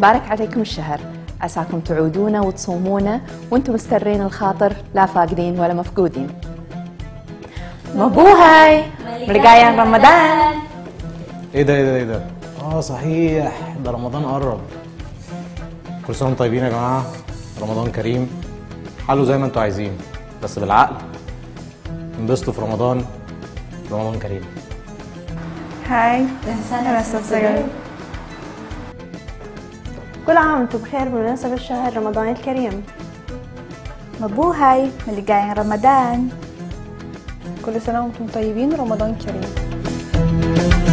بارك عليكم الشهر عساكم تعودون وتصومون وانتم مسترين الخاطر لا فاقدين ولا مفقودين مبوهاي مرقايا رمضان ايه ده ايه ده ايه ده اه صحيح ده رمضان قرب كل سنه وانتم طيبين يا جماعه رمضان كريم حلوا زي ما انتوا عايزين بس بالعقل انبسطوا في رمضان رمضان كريم هاي أنا صغير كل عام وانتم بخير بمناسبة شهر رمضان الكريم مبوهاي maligayang رمضان كل سنة وانتم طيبين رمضان كريم